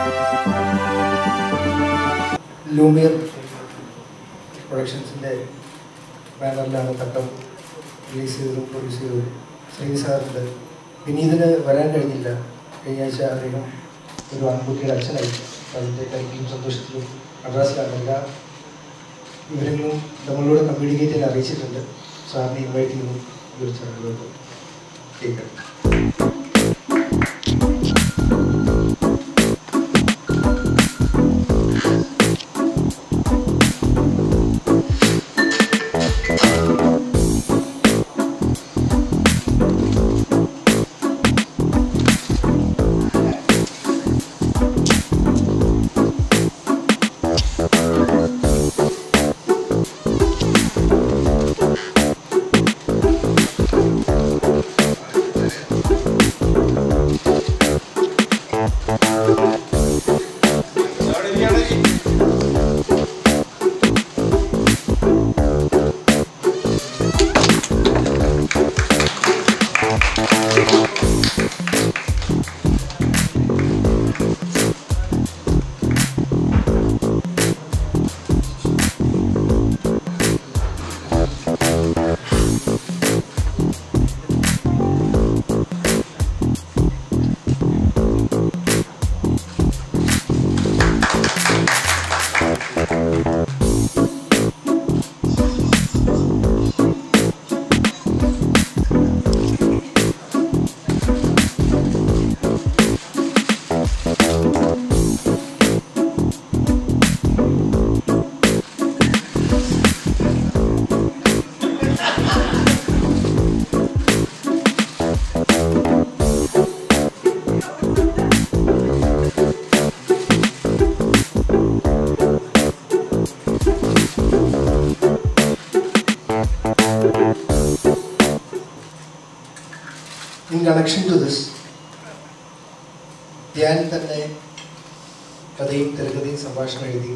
Lumiere പ്രൊഡക്ഷൻസിൻ്റെ ബാനറിലാണ് തട്ടം release ചെയ്തതും produce ചെയ്തതും ശ്രീ സാറുണ്ട് വിനീതിന് വരാൻ കഴിഞ്ഞില്ല കഴിഞ്ഞ ആഴ്ച അദ്ദേഹം ഒരു ആൺകുട്ടിയുടെ അച്ഛനായി അതിൻ്റെ കൈക്കും സന്തോഷത്തിലും മദ്രാസിലാണ് എല്ലാ വിവരങ്ങളും നമ്മളോട് കമ്മ്യൂണിക്കേറ്റ് ചെയ്യാൻ അറിയിച്ചിട്ടുണ്ട് സാറിനെ ഇൻവൈറ്റ് ചെയ്യുന്നു ഈ ഒരു ചടങ്ങുകൾക്ക് കേൾക്കാം ഇൻ കണക്ഷൻ ടു ദിസ് ഞാൻ തന്നെ കഥയും തിരക്കഥയും സംഭാഷണം എഴുതി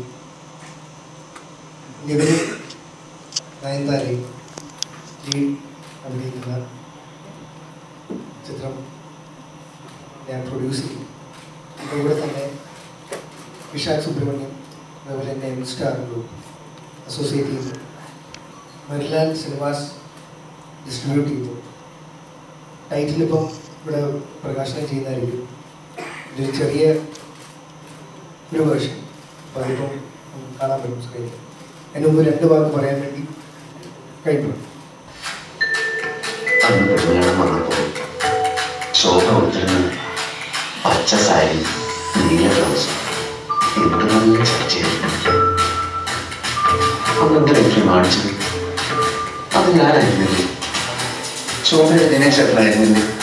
നിവിനും നയൻതാരയും ലീഡ് അഭിനയിക്കുന്ന ചിത്രം ഞാൻ പ്രൊഡ്യൂസ് ചെയ്യും ഇതിൻ്റെ കൂടെ തന്നെ വിശാഖ് സുബ്രഹ്മണ്യം അതുപോലെ തന്നെ എം സ്റ്റാർ ഗ്രൂപ്പ് അസോസിയേറ്റ് ചെയ്തു മരിലാൽ സിനിമാസ് ഡിസ്ട്രിബ്യൂട്ട് ചെയ്തു ടൈറ്റിൽ ഇപ്പം ഇവിടെ പ്രകാശനം ചെയ്യുന്നതായിരിക്കും ഇതൊരു ചെറിയ ഒരു വേർഷൻ അപ്പോൾ അതിപ്പം നമുക്ക് കാണാൻ പറ്റും സ്ക്രീനിൽ അതിന് മുമ്പ് രണ്ട് വാക്ക് പറയാൻ വേണ്ടി കഴിക്കണം അന്ന് പെരുന്നാളും വന്നപ്പോൾ ശോഭ ഉടുത്തിരുന്ന പച്ച സാരി നീല ബ്ലൗസ് എന്ത് നല്ല ചർച്ചയായിരുന്നു അന്നെന്ത് ലക്ഷ്യം കാണിച്ചത് അത് ഞാനായിരുന്നില്ലേ ശോഭയുടെ ദിനേശ് എത്രയായിരുന്നില്ലേ